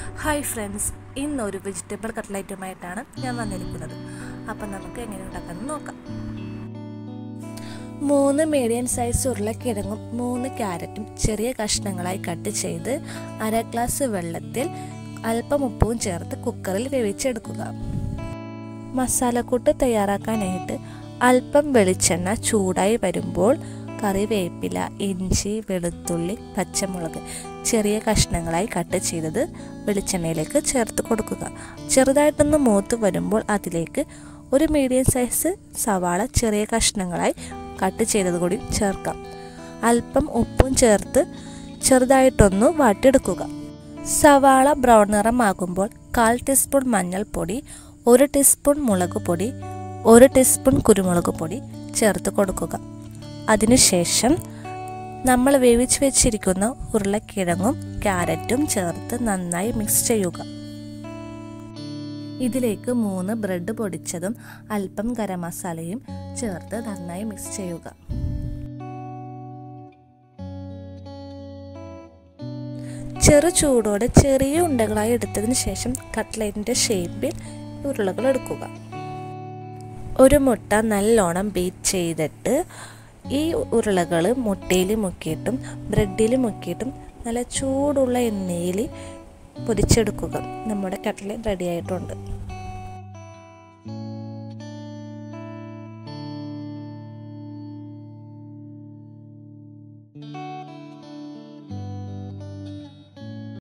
hi friends ഇന്നൊരു vegetable കട്ട്ലൈറ്റുമായിട്ടാണ് ഞാൻ വന്നിരിക്കുന്നത് അപ്പം നമുക്ക് എങ്ങനെ ഉണ്ടാക്കാമെന്ന് നോക്കാം മൂന്ന് മീഡിയം സൈസ് ഉരുളക്കിഴങ്ങും മൂന്ന് ക്യാരറ്റും ചെറിയ കഷ്ണങ്ങളായി കട്ട് ചെയ്ത് അര ഗ്ലാസ് വെള്ളത്തിൽ അല്പം ഉപ്പും ചേർത്ത് കുക്കറിൽ വേവിച്ചെടുക്കുക മസാലക്കൂട്ട് തയ്യാറാക്കാനായിട്ട് അല്പം വെളിച്ചെണ്ണ ചൂടായി വരുമ്പോൾ കറിവേപ്പില ഇഞ്ചി വെളുത്തുള്ളി പച്ചമുളക് ചെറിയ കഷ്ണങ്ങളായി കട്ട് ചെയ്തത് വെളിച്ചെണ്ണയിലേക്ക് ചേർത്ത് കൊടുക്കുക ചെറുതായിട്ടൊന്ന് മൂത്ത് വരുമ്പോൾ അതിലേക്ക് ഒരു മീഡിയം സൈസ് സവാള ചെറിയ കഷ്ണങ്ങളായി കട്ട് ചെയ്തത് കൂടി ചേർക്കാം അല്പം ഉപ്പും ചേർത്ത് ചെറുതായിട്ടൊന്ന് വാട്ടിയെടുക്കുക സവാള ബ്രൗൺ നിറമാകുമ്പോൾ കാൽ ടീസ്പൂൺ മഞ്ഞൾപ്പൊടി ഒരു ടീസ്പൂൺ മുളക് പൊടി ഒരു ടീസ്പൂൺ കുരുമുളക് പൊടി ചേർത്ത് കൊടുക്കുക അതിനുശേഷം നമ്മൾ വേവിച്ച് വെച്ചിരിക്കുന്ന ഉരുളക്കിഴങ്ങും ക്യാരറ്റും ചേർത്ത് നന്നായി മിക്സ് ചെയ്യുക ഇതിലേക്ക് മൂന്ന് ബ്രെഡ് പൊടിച്ചതും അല്പം ഗരം മസാലയും ചേർത്ത് നന്നായി മിക്സ് ചെയ്യുക ചെറു ചൂടോടെ ചെറിയ ഉണ്ടകളായി എടുത്തതിന് ശേഷം കട്ട്ലറ്റിൻ്റെ ഷേപ്പിൽ ഉരുളകൾ എടുക്കുക ഒരു മുട്ട നല്ലോണം ബീറ്റ് ചെയ്തിട്ട് ഈ ഉരുളകൾ മുട്ടയിൽ മുക്കിയിട്ടും ബ്രെഡിൽ മുക്കിയിട്ടും നല്ല ചൂടുള്ള എണ്ണയിൽ പൊരിച്ചെടുക്കുക നമ്മുടെ കട്ട്ലറ്റ് റെഡി ആയിട്ടുണ്ട്